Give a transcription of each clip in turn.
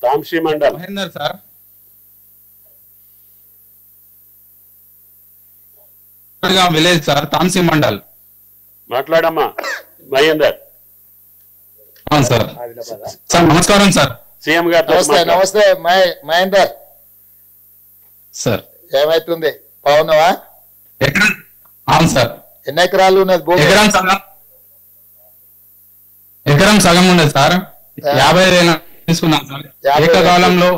Tamsi mandal Mahender sir village sir Tamsi mandal మాట్లాడమ్మా మహేందర్ అవును sir sir నమస్కారం సార్ సీఎం గారితో నమస్తే మాట్లాడు. నమస్తే మహే- మహేందర్ సార్ ఏమైతుంది బాగున్నావా ఎక్కడ అవును సార్ ఎన్ని ఎకరాలు ఉన్నది భూమి ఎకరం సగం ఎకరం సగం ఉండదు సార్ యాభై వేల తీసుకున్నాం సార్ యాభై వేలు. ఏకకాలంలో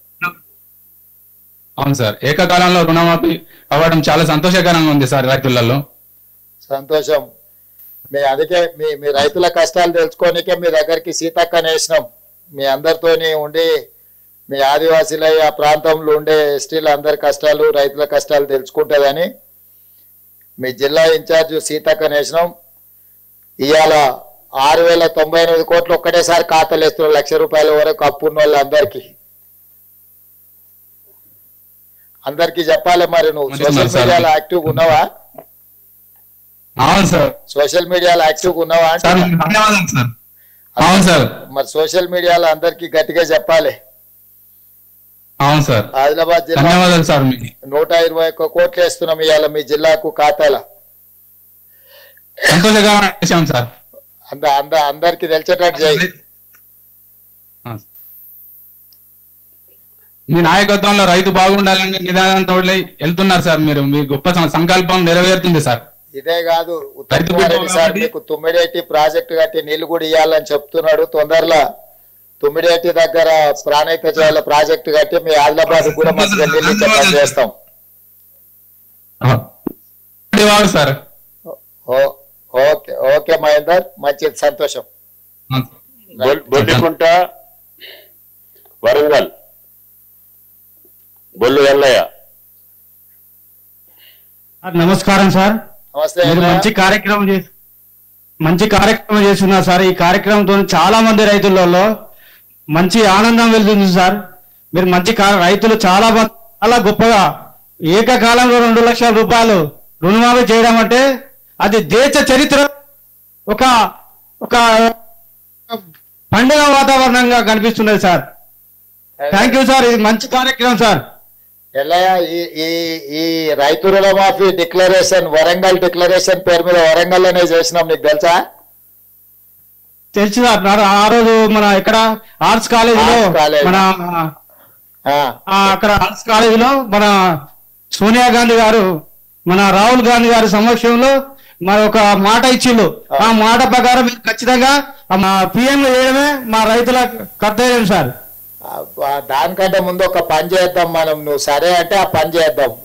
అవును సార్ ఏకకాలంలో రుణమాఫీ అవ్వడం చాలా సంతోషకరంగా ఉంది సార్ రైతులలో సంతోషం మీ అందుకే మీ మీ రైతుల కష్టాలు తెలుసుకోనికే మీ దగ్గరికి సీతక్కని వేసినాం మీ అందరితోని ఉండి మీ ఆదివాసీల ఆ ప్రాంతంలో ఉండే ఎస్టీల అందరి కష్టాలు రైతుల కష్టాలు తెలుసుకుంటుందని మీ జిల్లా ఇన్ఛార్జ్ సీతక్కని వేసినాం ఇవాళ ఆరు వేల తొంభై ఎనిమిది కోట్లు ఒక్కటేసారి ఖాతాలు వేస్తున్నారు లక్ష రూపాయల వరకు అప్పు ఉన్న వాళ్ళందరికీ అందరికీ చెప్పాలి మరి నువ్వు మరి సోషల్ సార్. మీడియాలో యాక్టివ్ ఉన్నావా అవును సార్ సోషల్ మీడియాలో యాక్టివ్ ఉన్నావా అంటే సార్ మీకు ధన్యవాదాలు సార్ అవును సార్ మరి సోషల్ మీడియాలో అందరికీ గట్టిగా చెప్పాలి అవును సార్ ఆదిలాబాద్ జిల్లా ధన్యవాదాలు సార్ మీకు నూట ఇరవై ఒక్క కోట్లు వేస్తున్నాం ఇవాళ మీ జిల్లాకు ఖాతాల సంతోషకరమైన విషయం సార్ అంద అంద అందరికి తెలిసేటట్టు చేయి మీ నాయకత్వంలో రైతు బాగుండాలని నిదానంతో వెళ్తున్నారు సార్ మీరు మీ గొప్ప సం- సంకల్పం నెరవేరుతుంది సార్ ఇదే కాదు రైతు ఉత్తమారెడ్డి బిడ్డ సార్ కాబట్టి- మీకు తుమ్మిడేటి ప్రాజెక్టు కట్టి నీళ్లు కూడా ఇవ్వాలని చెప్తున్నాడు తొందరలో తుమ్మిడేటి దగ్గర ప్రాణహిత చేయాల ప్రాజెక్టు కట్టి మీ ఆదిలాబాద్ కూడా మంచిగా నీళ్ళు ఇచ్చే పని చేస్తాం ధన్యవాదాలు సార్ ఓ- ఓకే ఓకే మహేందర్ మంచిది సంతోషం బొల్- బొల్లికుంట వరంగల్ బొల్లు ఎల్లయ్య సార్, నమస్కారం సార్ నమస్తే మీరు అన్న. మంచి కార్యక్రమం చేసి మంచి కార్యక్రమం చేస్తున్నారు సార్ ఈ కార్యక్రమంతో చాలా మంది రైతులలో మంచి ఆనందం వెళ్తుంది సార్ మీరు మంచి కా- రైతులు చాలా మంది చాలా గొప్పగా ఏకకాలంలో రెండు లక్షల రూపాయలు రుణమాఫీ చేయడం అంటే అది దేశ చరిత్ర ఒక ఒక పండుగ వాతావరణంగా కనిపిస్తున్నది సార్ థ్యాంక్ యూ సార్ ఇది మంచి కార్యక్రమం సార్ ఎల్లయ్య ఈ ఈ ఈ రైతు రుణమాఫీ డిక్లరేషన్ వరంగల్ డిక్లరేషన్ పేరు మీద వరంగల్ అనే చేసినాం నీకు తెలుసా తెలుసు సార్ నా- ఆ రోజు మన ఇక్కడ ఆర్ట్స్ కాలేజీలో ఆర్ట్స్ కాలేజ్. మన ఆ, ఆ, అక్కడ ఆర్ట్స్ కాలేజీలో మన సోనియా గాంధీ గారు మన రాహుల్ గాంధీ గారి సమక్షంలో మరి ఒక మాట ఇచ్చిండు ఆ మాట ప్రకారం మీరు ఖచ్చితంగా మా పిఎం చేయడమే మా రైతుల కర్తవ్యం సార్ ఆ, దానికంటే ముందు ఒక పని చేద్దాం మనం నువ్వు సరే అంటే ఆ పని చేద్దాం